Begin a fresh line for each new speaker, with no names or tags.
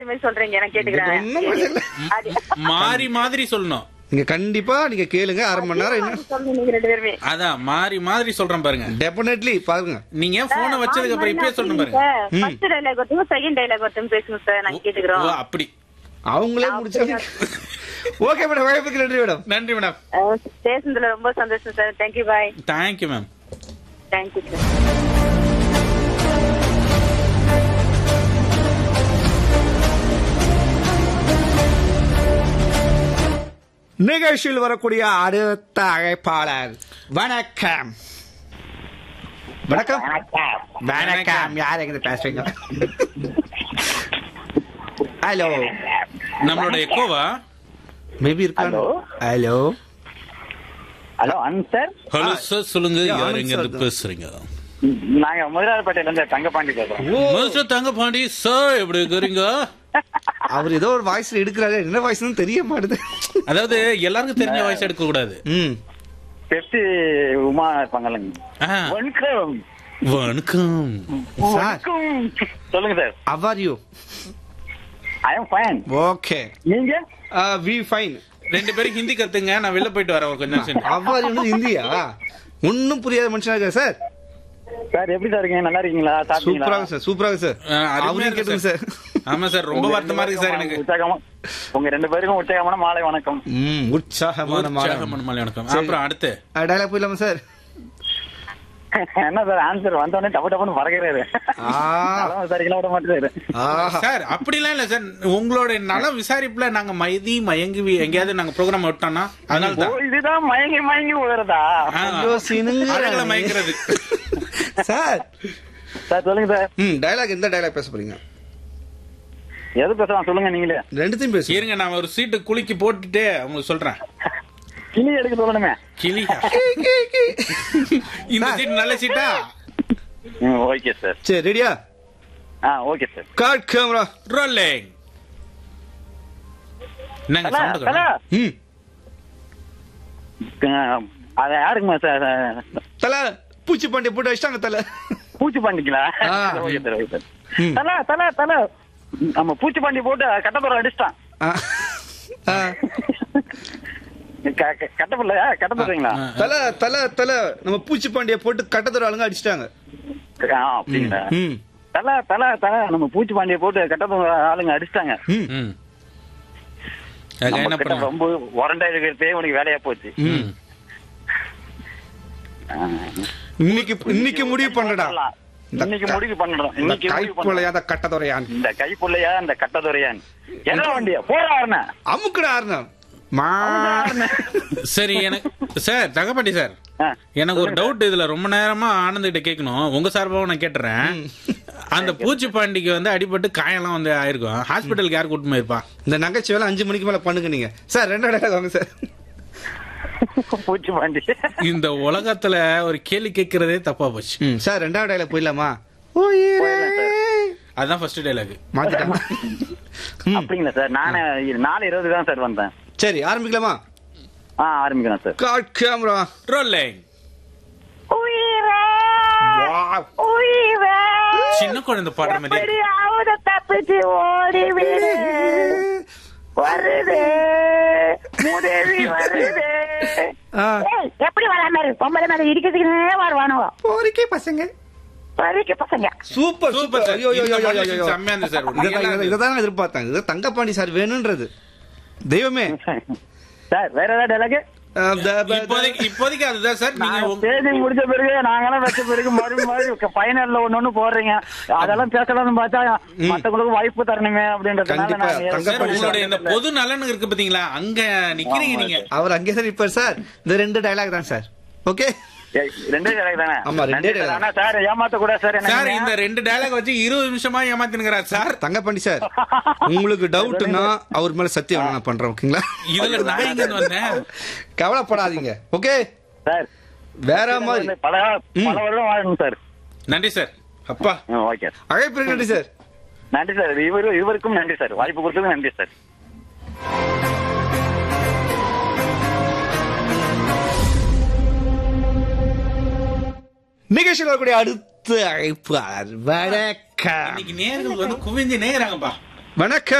மாதிரி சொல்றீங்க நான் கேட்டுக்கிறேன்
ஒண்ணும் பிரச்சனை இல்ல.
அது-
மாறி மாதிரி சொல்லணும்
நீங்க கண்டிப்பா நீங்க கேளுங்க அரை மணி நேரம் என்ன
சொல்லுங்க நீங்க ரெண்டு பேருமே
அதான் மாறி மாதிரி சொல்றேன் பாருங்க
டெபினெட்லி பாருங்க
நீங்க ஏன் போனை வச்சதுக்கு அப்புறம் இப்பயே சொல்லணும் பாருங்க
ஃபர்ஸ்ட் டைலாக் ஒருத்தவங்க செகண்ட் டைலாக் ஒருத்தவங்க பேசுங்க சார் நாங்க கேட்டுக்கிறோம்
ஓ, அப்படி
அவங்களே முடிச்சாங்க ஓகே மேடம் வாய்ப்புக்கு நன்றி மேடம்
நன்றி மேடம்
அஹ், பேசுனதுல ரொம்ப சந்தோஷம் sir thank you bye
thank you ma'am
thank you sir
நிகழ்ச்சியில் வரக்கூடிய அடுத்த அழைப்பாளர் வணக்கம் வணக்கம் வணக்கம் யார் எங்க பேசுறீங்க ஹலோ
நம்மளோட எக்கோவா
மேபி இருக்காங்க
Hello?
ஹலோ
ஹலோ அன் சார்
ஹலோ சார் சொல்லுங்க
Yeah,
யார்
ஆனந்த்
எங்க
sir
இருந்து
தான்.
பேசுறீங்க
நாங்க முதலாளிப்பேட்டையில இருந்து தங்கப்பாண்டி பேசுறோம்
மிஸ்டர் தங்கபாண்டி சார் எப்படி இருக்கிறீங்க
அவர் ஏதோ ஒரு வாய்ஸ்ல எடுக்கிறாரு என்ன வாய்ஸ்னு தெரிய மாட்டுது
அதாவது எல்லாருக்கும் தெரிஞ்ச வாய்ஸ் எடுக்க கூடாது
ம்
பெப்சி உமா இருப்பாங்கல்லங்க
ஆ,
வணக்கம்
வணக்கம்
சார்
வணக்கம் சொல்லுங்க sir
how are you
I am fine
okay
நீங்க
வி ஃபைன்
ரெண்டு பேரும் ஹிந்தி கத்துங்க நான் வெளில போயிட்டு வரேன் ஒரு கொஞ்ச நிமிஷம்
அவர் யூ இந்தியா ஒன்னும் புரியாத மனுஷனா இருக்கா சார்
சார் எப்படி சார் இருக்கீங்க நல்லா இருக்கீங்களா சாப்பிட்டீங்களா
சூப்பராக சார் சூப்பராக சார்
ஆ, அருமையா
அவரையும்
இருக்கு
கேட்டுங்க சார்
ஆமா சார் ரொம்ப வருத்தமா இருக்கு சார் எனக்கு
உற்சாகமா உங்க ரெண்டு பேருக்கும் உற்சாகமான மாலை வணக்கம்
ம் உற்சாகமான மாடம்
உற்சாகமான மாலை வணக்கம்
சரி.
அப்புறம் அடுத்து
டைலாக் போயிடலாமா சார்
என்ன சார் ஆன்சர் வந்தோடனே டப்பு டப்புன்னு பறக்கிறாரு
ஆ.
நலம் விசாரிக்கலாம் விட மாட்டேறாரு
ஆஹா
சார் அப்படிலாம் இல்ல சார் உங்களோட நல விசாரிப்புல நாங்க மைதி மயங்கி வி- எங்கேயாவது நாங்க ப்ரோக்ராம் விட்டோம்னா அதனால
ஓ
தான்
இதுதான் மயங்கி மயங்கி உயரதா
ஆ,
ஐயோ, சினுங்குறானே.
அழகுல மயக்கிறது
சார்
சார் சொல்லுங்க சார்
ம் டைலாக் எந்த டைலாக் பேச போறீங்க
எது பேசலாம் சொல்லுங்க நீங்களே
ரெண்டுத்தையும் பேசு
இருங்க நான் ஒரு சீட்டு குலுக்கி போட்டுட்டு உங்களுக்கு சொல்றேன்
கிளி எடுக்க சொல்லணுமே
கிளியா இந்த சீட் நல்ல சீட்டா
ஓகே சார்
சரி ரெடியா
ஆ ஓகே சார்
காட் கேமரா
ரோலிங் என்னங்க
தல
சவுண்ட்
தல
ம்
அது யாருக்குமா சார்
தல பூச்சி பாண்டிய போட்டு வச்சிட்டாங்க தல
பூச்சி பாண்டிங்களா
ஆ.
ஓகே சார் ஓகே சார்
ம்.
தல தல தல நம்ம பூச்சி பாண்டி போட்டு கட்டப்புறம் அடிச்சிட்டான்
ஆ. ஆ.
க- க- கட்டப்புள்ளையா கட்டப்புறீங்களா
தல தல தல நம்ம பூச்சி பாண்டிய போட்டு கட்டத்தோட ஆளுங்க அடிச்சிட்டாங்க
ஆ அப்படிங்களா
ம்
தல தல தல நம்ம பூச்சி பாண்டிய போட்டு கட்டப்புற ஆளுங்க அடிச்சிட்டாங்க
ம்
ம் அதுக்கு
நம்ம
என்ன
கிட்ட
பண்ண
ரொம்ப உரண்டா இருக்கிறதே உனக்கு வேலையா போச்சு
ம்
ஆ.
இன்னைக்கு இன்னைக்கு முடிவு பண்ணடா இந்த
இன்னைக்கு
க-
முடிவு பண்ணணும்
இந்த
இன்னைக்கு முடிவு பண்ணணும்
கைப்புள்ளையா அந்த கட்டதுரையான்
இந்த கைப்புள்ளையா இந்த கட்டதுரையான் என்ன வண்டியா போறாருண்ண
அமுக்குடா ஆர்னம் மா
சரி எனக்கு சார் தங்கப்பாண்டி சார் எனக்கு ஒரு டவுட் இதுல ரொம்ப நேரமா ஆனந்த் கிட்ட கேட்கணும் உங்க சார்பாகவும் நான் கேட்டுறேன் அந்த பூச்சி பாண்டிக்கு வந்து அடிபட்டு காயெல்லாம் வந்து ஆயிருக்கும் ஹாஸ்பிட்டலுக்கு யார் கூட்டு போயிருப்பா
இந்த நகைச்சுவை அஞ்சு மணிக்கு மேல பண்ணுங்க நீங்க சார் ரெண்டு டைலாக் வாங்க சார்
பூச்சி பாண்டி
இந்த உலகத்துல ஒரு கேள்வி கேட்கறதே தப்பா போச்சு
ம் சார் ரெண்டாவது டைலாக் போயிடலாமா உயிரே.
போயிடலாம் சார்.
அதுதான் ஃபர்ஸ்ட் டைலாக்
மாத்திட்டாங்க ம்.
அப்படிங்களா சார் நானே நாலு இருபது தான் சார் வந்தேன்
சரி ஆரம்பிக்கலாமா
ஆ ஆரம்பிக்கிறேன் சார்
காட் கேமரா
ரோலிங்
உயிரே
வாவ்
உயிரே
சின்ன குழந்தை பாடுற மாதிரி
எப்படியாவது தப்பிச்சு ஓடிவிடு வருது உதவி வருது
ஆ.
ஏய், எப்படி வராம இருக்கு பொம்பளை மேல இடிக்கிறதுக்குனே வருவானுவோ
போரிக்கே பசங்க
வரிக்கு பசங்க
சூப்பர்
சூப்பர்
சூப்பர்
சார்
ஐயோ ஐயோ
இந்த
ஐயோ, ஐயோ
combination
ஐயோ
செம்மையா இருந்துச்சு சார்
இதை தான் இதை தான் நான் எதிர்பார்த்தேன் இது தங்கப்பாண்டி சார் வேணும்ன்றது தெய்வமே
சார் வேற ஏதாவது டைலாக்
அஹ், த- ப-
இப்போதைக்கு இப்போதைக்கு அதுதான் சார் நீங்க உங்க-
தேதி முடிச்ச பிறகு நாங்கெல்லாம் வச்ச பிறகு மறுபடியும் மறுபடியும் ஃபைனல்ல ஒண்ணு ஒண்ணு போடுறீங்க அதெல்லாம் பேசலாம்னு பார்த்தா மத்தவங்களுக்கு வாய்ப்பு தரணுமே அப்படின்றதுனால
கண்டிப்பா,
நான்
தங்க
சார் உங்களுடைய இந்த பொது நலன் இருக்கு பாத்தீங்களா அங்க நிக்கிறீங்க நீங்க
அவர் அங்கே தான் நிப்பார் சார் இந்த ரெண்டு டைலாக் தான் சார் ஓகே
ஏய், ரெண்டே டைலாக் தானே
ஆமா, ரெண்டே
நன்றி சார்.
dialogue.
ஆனா சார் ஏமாத்த கூட சார் என்ன
சார்
நீங்க?
இந்த ரெண்டு டயலாக் வச்சு இருபது நிமிஷமா ஏமாத்தினுங்கிறார் சார்
தங்கப்பாண்டி சார் உங்களுக்கு டவுட்னா அவர் மேல சத்தியம் நான் பண்றேன் ஓகேங்களா
இதுல நான் எங்க இருந்து வந்தேன்
கவலைப்படாதீங்க ஓகே
சார்
வேற மாதிரி
பல பல வருடம் வாழணும் சார்
நன்றி சார் அப்பா
ம், ஓகே
அழைப்பு நன்றி சார்
நன்றி சார் இவரு இவருக்கும் நன்றி சார் வாய்ப்பு கொடுத்ததுக்கு நன்றி சார்
நிகழ்ச்சியில் வரக்கூடிய அடுத்த அழைப்பாளர் வணக்கம்
இன்னைக்கு நேர்கள் வந்து குவிஞ்சு நேராங்கப்பா
வணக்கம்